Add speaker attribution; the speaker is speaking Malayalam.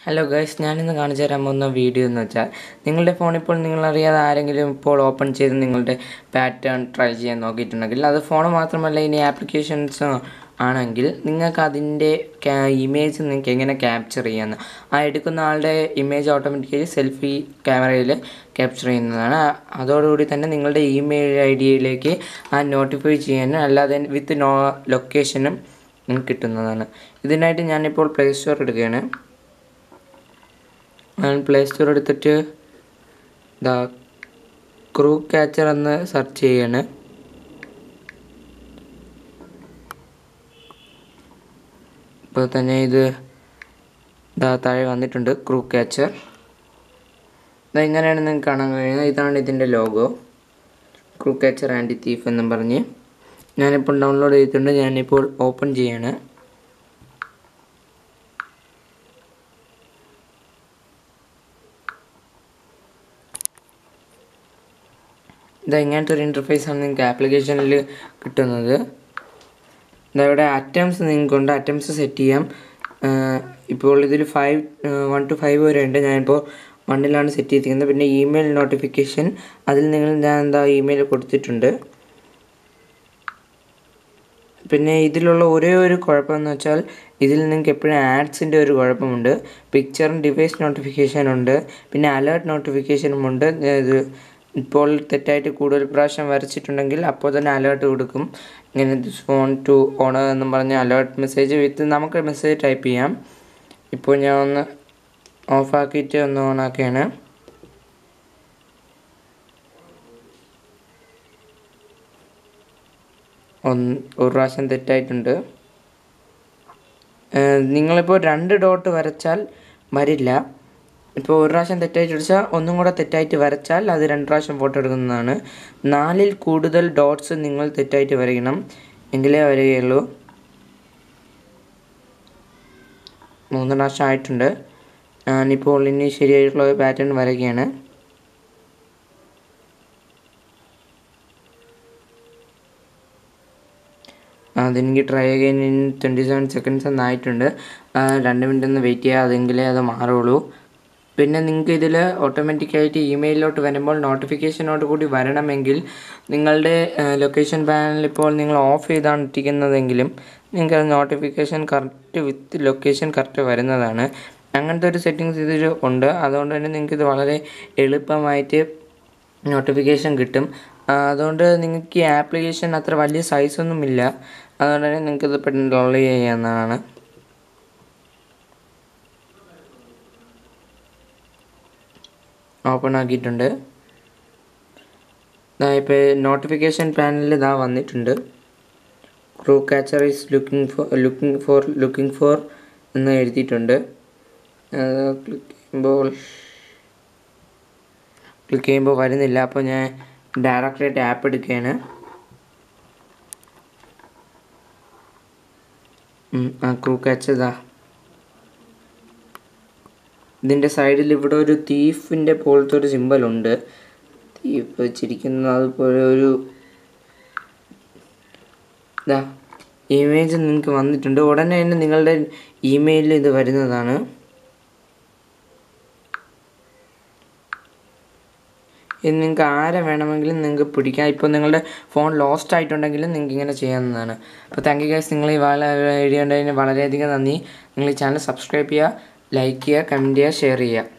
Speaker 1: ഹലോ ഗൈസ് ഞാനിന്ന് കാണിച്ചു തരാൻ പോകുന്ന വീഡിയോ എന്ന് വെച്ചാൽ നിങ്ങളുടെ ഫോൺ ഇപ്പോൾ നിങ്ങളറിയാതെ ആരെങ്കിലും ഇപ്പോൾ ഓപ്പൺ ചെയ്ത് നിങ്ങളുടെ പാറ്റേൺ ട്രൈ ചെയ്യാൻ നോക്കിയിട്ടുണ്ടെങ്കിൽ അത് ഫോൺ മാത്രമല്ല ഇനി ആപ്ലിക്കേഷൻസ് ആണെങ്കിൽ നിങ്ങൾക്ക് അതിൻ്റെ ഇമേജ് നിങ്ങൾക്ക് എങ്ങനെ ക്യാപ്ചർ ചെയ്യാമെന്ന് ആ എടുക്കുന്ന ആളുടെ ഇമേജ് ഓട്ടോമാറ്റിക്കലി സെൽഫി ക്യാമറയിൽ ക്യാപ്ചർ ചെയ്യുന്നതാണ് ആ- അതോടുകൂടി തന്നെ നിങ്ങളുടെ ഇമെയിൽ ഐ ഡിയിലേക്ക് ആ നോട്ടിഫൈ ചെയ്യാനും അല്ലാതെ വിത്ത് നോ ലൊക്കേഷനും നിങ്ങൾക്ക് കിട്ടുന്നതാണ് ഇതിനായിട്ട് ഞാനിപ്പോൾ പ്ലേ സ്റ്റോർ എടുക്കുകയാണ് ഞാൻ പ്ലേ സ്റ്റോർ എടുത്തിട്ട് ദാ ക്രൂ ക്യാച്ചർ എന്ന് സെർച്ച് ചെയ്യാണ് ഇപ്പോൾ തന്നെ ഇത് ദാ താഴെ വന്നിട്ടുണ്ട് ക്രൂ ക്യാച്ചർ ഇത് എങ്ങനെയാണ് നിങ്ങൾക്ക് കാണാൻ കഴിയുന്നത് ഇതാണ് ഇതിൻ്റെ logo crook catcher anti theft എന്നും പറഞ്ഞ് ഞാനിപ്പോൾ ഡൗൺലോഡ് ചെയ്തിട്ടുണ്ട് ഞാനിപ്പോൾ ഓപ്പൺ ചെയ്യാണ് ഇത് ഇങ്ങനത്തെ ഒരു ഇൻ്റർഫേസ് ആണ് നിങ്ങൾക്ക് ആപ്ലിക്കേഷനിൽ കിട്ടുന്നത് ഇതാ ഇവിടെ അറ്റംസ് നിങ്ങൾക്കുണ്ട് അറ്റംസ് സെറ്റ് ചെയ്യാം ആഹ് ഇപ്പോൾ ഇതിൽ ഫൈവ് വൺ ടു ഫൈവ് വരെ ഉണ്ട് ഞാനിപ്പോൾ വണ്ണിലാണ് സെറ്റ് ചെയ്തിരിക്കുന്നത് പിന്നെ ഇമെയിൽ നോട്ടിഫിക്കേഷൻ അതിൽ നിങ്ങൾ ഞാൻ എന്താ ഇമെയിൽ കൊടുത്തിട്ടുണ്ട് പിന്നെ ഇതിലുള്ള ഒരേ ഒരു കുഴപ്പമെന്ന് വെച്ചാൽ ഇതിൽ നിങ്ങൾക്ക് എപ്പോഴും ആഡ്സിൻ്റെ ഒരു കുഴപ്പമുണ്ട് പിക്ചറും ഡിവൈസ് നോട്ടിഫിക്കേഷൻ ഉണ്ട് പിന്നെ അലേർട്ട് നോട്ടിഫിക്കേഷനും ഉണ്ട് ഇത് ഇപ്പോൾ തെറ്റായിട്ട് കൂടുതൽ പ്രാവശ്യം വരച്ചിട്ടുണ്ടെങ്കിൽ അപ്പോൾ തന്നെ അലേർട്ട് കൊടുക്കും ഇങ്ങനെ ദിസ് ഫോൺ ടു ഓൺ എന്നും പറഞ്ഞ് അലേർട്ട് മെസ്സേജ് വിത്ത് നമുക്ക് മെസ്സേജ് ടൈപ്പ് ചെയ്യാം ഇപ്പോൾ ഞാൻ ഒന്ന് ഓഫാക്കിയിട്ട് ഒന്ന് ഓണാക്കുകയാണ് ഒന്ന് ഒരു പ്രാവശ്യം തെറ്റായിട്ടുണ്ട് ഏഹ് നിങ്ങളിപ്പോൾ രണ്ട് ഡോട്ട് വരച്ചാൽ വരില്ല ഇപ്പോൾ ഒരു പ്രാവശ്യം തെറ്റായിട്ട് വരച്ചാൽ ഒന്നും കൂടെ തെറ്റായിട്ട് വരച്ചാൽ അത് രണ്ട് പ്രാവശ്യം ഫോട്ടോ എടുക്കുന്നതാണ് നാലിൽ കൂടുതൽ ഡോട്ട്സ് നിങ്ങൾ തെറ്റായിട്ട് വരയ്ക്കണം എങ്കിലേ വരികയുള്ളൂ മൂന്ന് പ്രാവശ്യം ആയിട്ടുണ്ട് ഞാനിപ്പോൾ ഇനി ശരിയായിട്ടുള്ള പാറ്റേൺ വരയ്ക്കുകയാണ് അതെനിക്ക് try again in twenty seven seconds എന്നായിട്ടുണ്ട് ആ, രണ്ട് മിനിറ്റ് ഒന്ന് വെയിറ്റ് ചെയ്യുക അതെങ്കിലേ അത് മാറുള്ളൂ പിന്നെ നിങ്ങൾക്ക് ഇതിൽ ഓട്ടോമാറ്റിക്കായിട്ട് ഇമെയിലിലോട്ട് വരുമ്പോൾ നോട്ടിഫിക്കേഷനോട് കൂടി വരണമെങ്കിൽ നിങ്ങളുടെ ലൊക്കേഷൻ പാനൽ ഇപ്പോൾ നിങ്ങൾ ഓഫ് ചെയ്താണ് ഇട്ടിരിക്കുന്നതെങ്കിലും നിങ്ങൾക്ക് അത് notification correct with location correct വരുന്നതാണ് അങ്ങനത്തെ ഒരു സെറ്റിങ്സ് ഇതിൽ ഉണ്ട് അതുകൊണ്ട് തന്നെ നിങ്ങൾക്ക് ഇത് വളരെ എളുപ്പമായിട്ട് നോട്ടിഫിക്കേഷൻ കിട്ടും ആ, അതുകൊണ്ട് നിങ്ങൾക്ക് ഈ ആപ്ലിക്കേഷൻ അത്ര വലിയ സൈസൊന്നുമില്ല അതുകൊണ്ട് തന്നെ നിങ്ങൾക്ക് ഇത് പെട്ടെന്ന് ഡൗൺലോഡ് ചെയ്യാവുന്നതാണ് ഓപ്പൺ ആക്കിയിട്ടുണ്ട് ഇതാ ഇപ്പോൾ നോട്ടിഫിക്കേഷൻ പാനലിൽ ഇതാ വന്നിട്ടുണ്ട് crook catcher is looking for looking for looking for എന്ന് എഴുതിയിട്ടുണ്ട് ക്ലിക്ക് ചെയ്യുമ്പോൾ ക്ലിക്ക് ചെയ്യുമ്പോൾ വരുന്നില്ല അപ്പോൾ ഞാൻ ഡയറക്റ്റായിട്ട് ആപ്പ് എടുക്കുകയാണ് ഉം, ആ ക്രൂ കാച്ച് ഇതാ ഇതിൻ്റെ സൈഡിൽ ഇവിടെ ഒരു തീഫിൻ്റെ പോലത്തെ ഒരു സിമ്പൽ ഉണ്ട് തീഫ് വെച്ചിരിക്കുന്നത് അതുപോലെ ഒരു ഇതാ ഇമേജ് നിങ്ങൾക്ക് വന്നിട്ടുണ്ട് ഉടനെ തന്നെ നിങ്ങളുടെ ഇമെയിലിൽ ഇത് വരുന്നതാണ് ഇത് നിങ്ങൾക്ക് ആരെ വേണമെങ്കിലും നിങ്ങൾക്ക് പിടിക്കാം ഇപ്പോൾ നിങ്ങളുടെ ഫോൺ ലോസ്റ്റ് ആയിട്ടുണ്ടെങ്കിലും നിങ്ങൾക്ക് ഇങ്ങനെ ചെയ്യാവുന്നതാണ് അപ്പോൾ താങ്ക് യു ഗൈസ് നിങ്ങൾ ഈ വളരെ വീഡിയോ ഉണ്ടതിന് വളരെയധികം നന്ദി നിങ്ങൾ ഈ ചാനൽ സബ്സ്ക്രൈബ് ചെയ്യുക ലൈക്ക് ചെയ്യുക കമൻറ്റ് ചെയ്യുക ഷെയർ ചെയ്യുക